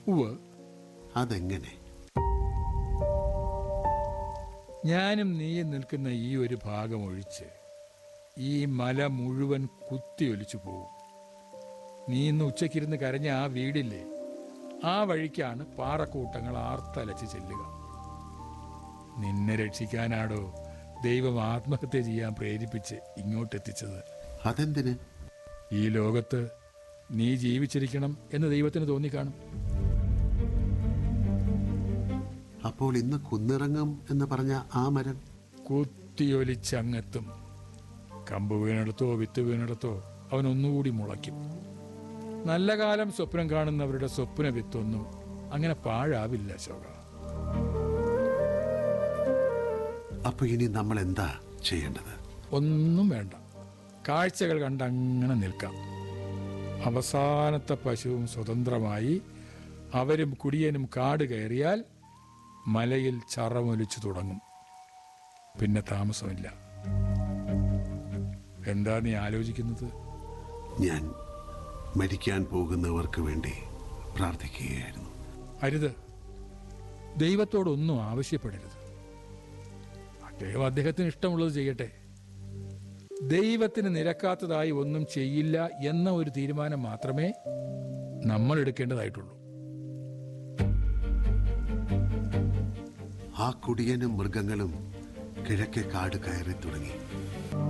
ഉവ് അതെങ്ങനെ ഞാനും നീയും നിൽക്കുന്ന ഈ ഒരു ഭാഗം ഒഴിച്ച് ഈ മല മുഴുവൻ കുത്തിയൊലിച്ചു പോകും നീ ഇന്ന് ഉച്ചയ്ക്കിരുന്ന് കരഞ്ഞ ആ വീടില്ലേ ആ വഴിക്കാണ് പാറക്കൂട്ടങ്ങൾ ആർത്തലച്ച് ചെല്ലുക നിന്നെ രക്ഷിക്കാനാടോ ദൈവം ആത്മഹത്യ ചെയ്യാൻ പ്രേരിപ്പിച്ച് ഇങ്ങോട്ടെത്തിച്ചത് അതെന്തിന് ഈ ലോകത്ത് നീ ജീവിച്ചിരിക്കണം എന്ന് ദൈവത്തിന് തോന്നിക്കാണും അപ്പോൾ ഇന്ന് കുന്നിറങ്ങും എന്ന് പറഞ്ഞ ആ മരം കുത്തിയൊലിച്ചങ്ങെത്തും കമ്പ് വീണെടുത്തോ വിത്ത് വീണെടുത്തോ അവൻ ഒന്നുകൂടി മുളയ്ക്കും നല്ല കാലം സ്വപ്നം കാണുന്നവരുടെ സ്വപ്ന വിത്തൊന്നും അങ്ങനെ പാഴാവില്ല ശോക അപ്പൊ ഇനി നമ്മൾ എന്താ ചെയ്യേണ്ടത് ഒന്നും വേണ്ട കാഴ്ചകൾ കണ്ട് അങ്ങനെ നിൽക്കാം അവസാനത്തെ പശുവും സ്വതന്ത്രമായി അവരും കുടിയനും കാട് കയറിയാൽ മലയിൽ ചറമൊലിച്ചു തുടങ്ങും പിന്നെ താമസമില്ല എന്താ നീ ആലോചിക്കുന്നത് ഞാൻ മരിക്കാൻ പോകുന്നവർക്ക് വേണ്ടി പ്രാർത്ഥിക്കുകയായിരുന്നു അരുത് ദൈവത്തോടൊന്നും ആവശ്യപ്പെടരുത് അദ്ദേഹം അദ്ദേഹത്തിന് ഇഷ്ടമുള്ളത് ചെയ്യട്ടെ ദൈവത്തിന് നിരക്കാത്തതായി ഒന്നും ചെയ്യില്ല എന്ന ഒരു തീരുമാനം മാത്രമേ നമ്മൾ എടുക്കേണ്ടതായിട്ടുള്ളൂ ആ കുടിയനും മൃഗങ്ങളും കിഴക്കെ കാട് കയറി തുടങ്ങി